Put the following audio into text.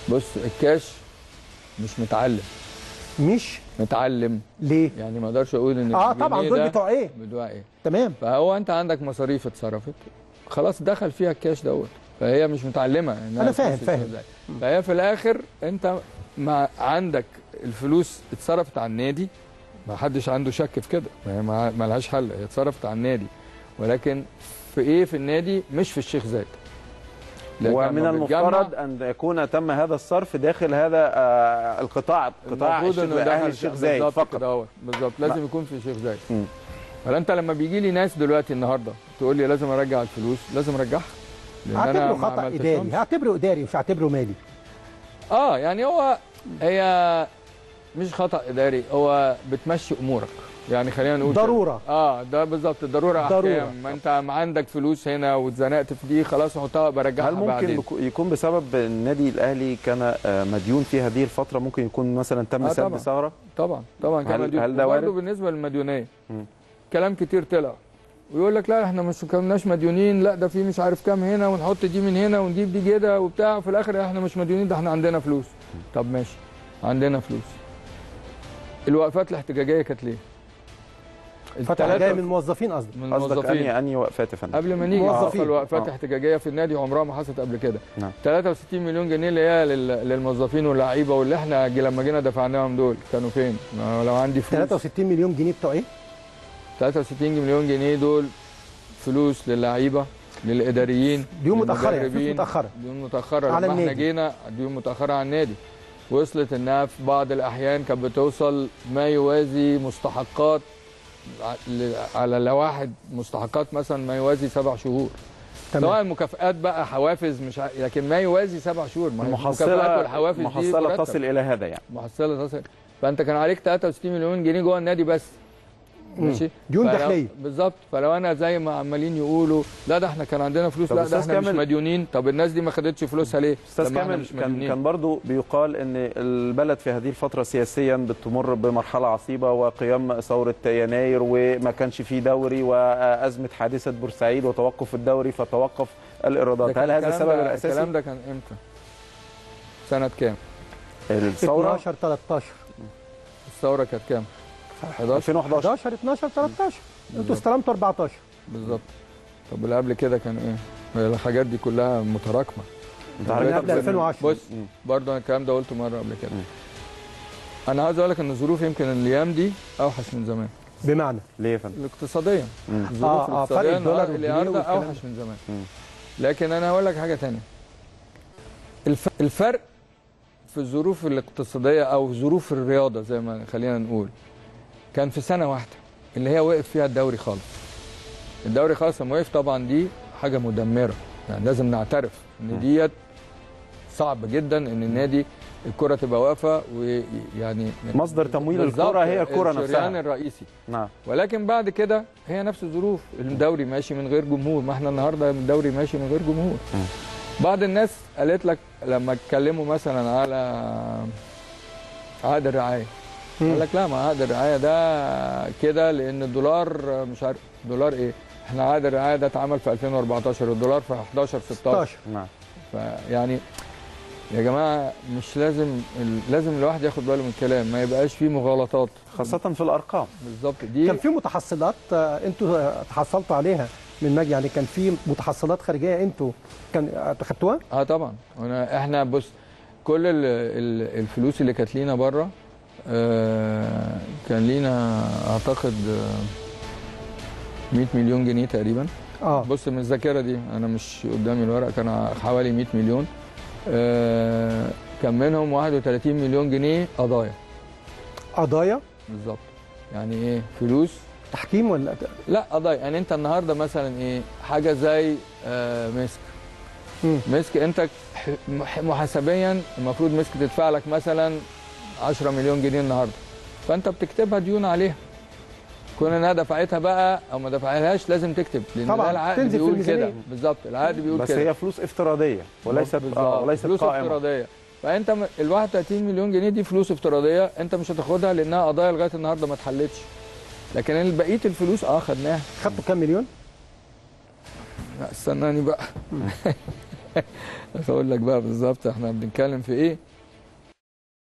بص الكاش مش متعلم مش متعلم ليه يعني ما اقدرش اقول ان اه الجنيه طبعا دول ده بتوع ايه بتوع ايه تمام فهو انت عندك مصاريف اتصرفت خلاص دخل فيها الكاش دوت فهي مش متعلمه إنها أنا فاهم- تمشي فاهم. إزاي. فهي في الاخر انت ما عندك الفلوس اتصرفت على النادي ما حدش عنده شك في كده ما هي ما ما لهاش حل هي اتصرفت على النادي ولكن في ايه في النادي مش في الشيخ زايد لكن ومن لما بتجمع- المفترض ان يكون تم هذا الصرف داخل هذا آه، القطاع قطاع المفروض الشيخ انه اهل دخل الشيخ زايد بالظبط فقط كده اهوت بالظبط لازم يكون في شيخ زايد مم. فانت لما بيجي لي ناس دلوقتي النهارده تقول لي لازم ارجع الفلوس لازم ارجعها لان انا هعتبره ما خطا عملتش اداري خمس. هعتبره اداري مش هعتبره مالي اه يعني هو هي مش خطا اداري هو بتمشي امورك يعني خلينا نقول كده. ضرورة. اه ده بالظبط الضروره ضرورة. احكام ما انت ما عندك فلوس هنا واتزنقت في دي خلاص حطها برجعها هل ممكن بعدين بكو- يكون بسبب النادي الاهلي كان آه، مديون في هذه الفتره ممكن يكون مثلا تم آه، سد طبعاً. ثغره طبعا طبعا هل- كمان دي هل ده برضه وارد؟ بالنسبه للمديونيه مم. كلام كتير طلع ويقول لك لا احنا مش كناش مديونين لا ده في مش عارف كام هنا ونحط دي من هنا ونجيب دي كده وبتاع وفي الاخر احنا مش مديونين ده احنا عندنا فلوس طب ماشي عندنا فلوس الوقفات الاحتجاجيه كانت ليه؟ فتح التلاتة جاي من موظفين قصدي من قصدك الموظفين اني اني وقفات يا فندم قبل ما نيجي موظفين. حصل وقفات آه. احتجاجيه في النادي عمرها ما حصلت قبل كده نعم. 63 مليون جنيه اللي هي لل- للموظفين واللعيبه واللي احنا جي- لما جينا دفعناهم دول كانوا فين؟ ما لو عندي فلوس 63 مليون جنيه بتوع ايه 63 مليون جنيه دول فلوس للعيبه للاداريين ديون متأخرة يعني، فلوس للمدربين. متأخرة. ديون متاخره على لما احنا النادي. جينا ديون متاخره على النادي وصلت انها في بعض الاحيان كانت بتوصل ما يوازي مستحقات ع- ل- على لواحد مستحقات مثلا ما يوازي سبع شهور تمام. سواء مكافآت بقى حوافز مش ع... لكن ما يوازي سبع شهور ما هي المكافآت المحصله والحوافز دي محصله مرتب. تصل الى هذا يعني محصله تصل فانت كان عليك 63 مليون جنيه جوه النادي بس ماشي ديون فلو- داخلية. بالظبط فلو انا زي ما عمالين يقولوا لا ده احنا كان عندنا فلوس طب لا ده أستاذ احنا مش كامل- مديونين طب الناس دي ما خدتش فلوسها ليه استاذ لما احنا كامل مش كان مديونين كان برضو بيقال ان البلد في هذه الفتره سياسيا بتمر بمرحله عصيبه وقيام ثوره يناير وما كانش فيه دوري وازمه حادثه بورسعيد وتوقف الدوري فتوقف ده الايرادات كان هل هذا الكلام السبب ده- الاساسي الكلام ده كان امتى سنه كام الثوره 12 13 الثوره كانت كام 11 2011 11 12 13 انتوا استلمتوا 14 بالظبط طب واللي قبل كده كان ايه هي الحاجات دي كلها متراكمه انت من حضرتك قبل 2010 بص برضه انا الكلام ده قلته مره قبل كده انا عاوز اقول لك ان الظروف يمكن الايام دي اوحش من زمان بمعنى ليه يا فندم الاقتصاديا آه، الظروف آه، الاقتصاديه فرق الدولار النهار- والجنيه النهارده والكلام اوحش ده. من زمان مم. لكن انا هقول لك حاجه تانية الف... الفرق في الظروف الاقتصاديه او ظروف الرياضه زي ما خلينا نقول كان في سنه واحده اللي هي وقف فيها الدوري خالص الدوري خالص لما وقف طبعا دي حاجه مدمره يعني لازم نعترف ان ديت صعب جدا ان النادي الكره تبقى واقفه ويعني مصدر تمويل بالظبط الكرة هي الكرة الشريان نفسها. الرئيسي نعم ولكن بعد كده هي نفس الظروف الدوري ماشي من غير جمهور ما احنا النهارده الدوري ماشي من غير جمهور بعض الناس قالت لك لما اتكلموا مثلا على عقد الرعايه قال لك لا ما عقد الرعايه ده كده لان الدولار مش عارف دولار ايه احنا عقد الرعايه ده اتعمل في 2014 الدولار في 11 16 16 نعم فيعني يا جماعه مش لازم ال- لازم الواحد ياخد باله من الكلام ما يبقاش فيه مغالطات خاصة في الأرقام بالظبط دي كان في متحصلات آه، انتوا آه، تحصلتوا عليها من مجد يعني كان في متحصلات خارجيه انتوا كان آه، خدتوها؟ اه طبعا انا احنا بص كل ال ال الفلوس اللي كانت لينا بره آه كان لينا اعتقد آه 100 مليون جنيه تقريبا اه بص من الذاكره دي انا مش قدامي الورق كان حوالي 100 مليون آه كان منهم 31 مليون جنيه قضايا قضايا بالظبط يعني ايه فلوس تحكيم ولا لا قضايا يعني انت النهارده مثلا ايه حاجه زي آه مسك مم. مسك انت ح- مح- محاسبيا المفروض مسك تدفع لك مثلا 10 مليون جنيه النهارده فانت بتكتبها ديون عليها كون انها دفعتها بقى او ما دفعهاش لازم تكتب لان طبعاً، ده العقد تنزل في بيقول كده الميزانية. بالظبط العقد بيقول بس كده هي فلوس افتراضية وليست بالظبط. آه وليست فلوس قائمة افتراضيه فانت م- ال 31 مليون جنيه دي فلوس افتراضيه انت مش هتاخدها لانها قضايا لغايه النهارده ما اتحلتش لكن بقيه الفلوس اه خدناها خدتوا كام مليون؟ لا استناني بقى بس اقول لك بقى بالظبط احنا بنتكلم في ايه